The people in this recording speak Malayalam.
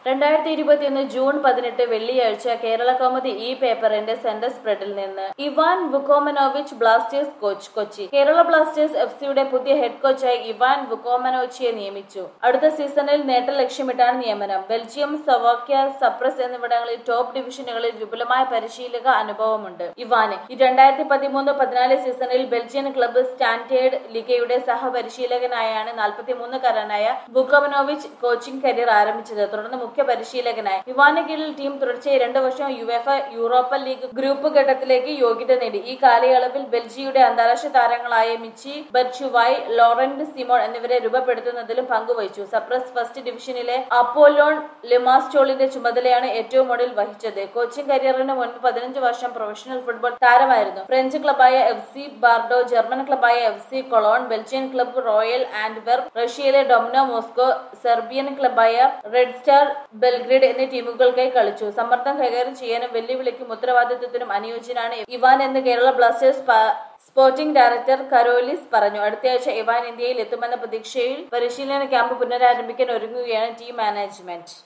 രണ്ടായിരത്തി ഇരുപത്തിയൊന്ന് ജൂൺ പതിനെട്ട് വെള്ളിയാഴ്ച കേരള കൗമുദി ഈ പേപ്പറിന്റെ സെന്റർ സ്പ്രെഡിൽ നിന്ന് Ivan Vukomanovic Blasters coach Kochi Kerala Blasters F സിയുടെ പുതിയ ഹെഡ് കോച്ചായി ഇവാൻ വുക്കോമനോച്ചിയെ നിയമിച്ചു അടുത്ത സീസണിൽ നേട്ടം ലക്ഷ്യമിട്ടാണ് നിയമനം ബെൽജിയം സവാക്യ സപ്രസ് എന്നിവിടങ്ങളിൽ ടോപ്പ് ഡിവിഷനുകളിൽ വിപുലമായ പരിശീലക അനുഭവമുണ്ട് ഇവാന് ഈ രണ്ടായിരത്തി പതിമൂന്ന് പതിനാല് സീസണിൽ ബെൽജിയൻ ക്ലബ്ബ് സ്റ്റാൻഡേർഡ് ലിഗയുടെ സഹപരിശീലകനായാണ് നാൽപ്പത്തിമൂന്നുകാരനായ ബുക്കോമനോവിച്ച് കോച്ചിംഗ് കരിയർ ആരംഭിച്ചത് തുടർന്ന് മുഖ്യ പരിശീലകനായി ഇവാന് കീഴിൽ ടീം തുടർച്ചയായി രണ്ടു വർഷം യുഎഫ യൂറോപ്പ ലീഗ് ഗ്രൂപ്പ് ഘട്ടത്തിലേക്ക് യോഗ്യത നേടി ഈ കാലയളവിൽ ബെൽജിയുടെ അന്താരാഷ്ട്ര താരങ്ങളായ മിച്ചി ബർച്ചുവായ് ലോറന്റ് സിമോൺ എന്നിവരെ രൂപപ്പെടുത്തുന്നതിലും പങ്കുവഹിച്ചു സപ്രസ് ഫസ്റ്റ് ഡിവിഷനിലെ അപ്പോലോൺ ലിമാസ്റ്റോളിന്റെ ചുമതലയാണ് ഏറ്റവും ഒടുവിൽ വഹിച്ചത് കോച്ചിംഗ് കരിയറിന് മുൻപ് പതിനഞ്ച് വർഷം പ്രൊഫഷണൽ ഫുട്ബോൾ താരമായിരുന്നു ഫ്രഞ്ച് ക്ലബായ എഫ് സി ബാർഡോ ജർമ്മൻ ക്ലബായ F C Cologne Belgian club Royal Antwerp റഷ്യയിലെ ഡൊമിനോ മോസ്കോ സെർബിയൻ ക്ലബായ റെഡ് സ്റ്റാർ ബെൽഗ്രേഡ് എന്നീ ടീമുകൾക്കായി കളിച്ചു സമ്മർദ്ദം കൈകാര്യം ചെയ്യാനും വെല്ലുവിളിക്കും ഉത്തരവാദിത്വത്തിനും അനുയോജ്യനാണ് ഇവാൻ എന്ന് കേരള ബ്ലാസ്റ്റേഴ്സ് പ- സ്പോർട്ടിംഗ് ഡയറക്ടർ കരോലിസ് പറഞ്ഞു അടുത്തയാഴ്ച ഇവാൻ ഇന്ത്യയിൽ എത്തുമെന്ന പ്രതീക്ഷയിൽ പരിശീലന ക്യാമ്പ് പുനരാരംഭിക്കാൻ ഒരുങ്ങുകയാണ് ടീം മാനേജ്മെന്റ്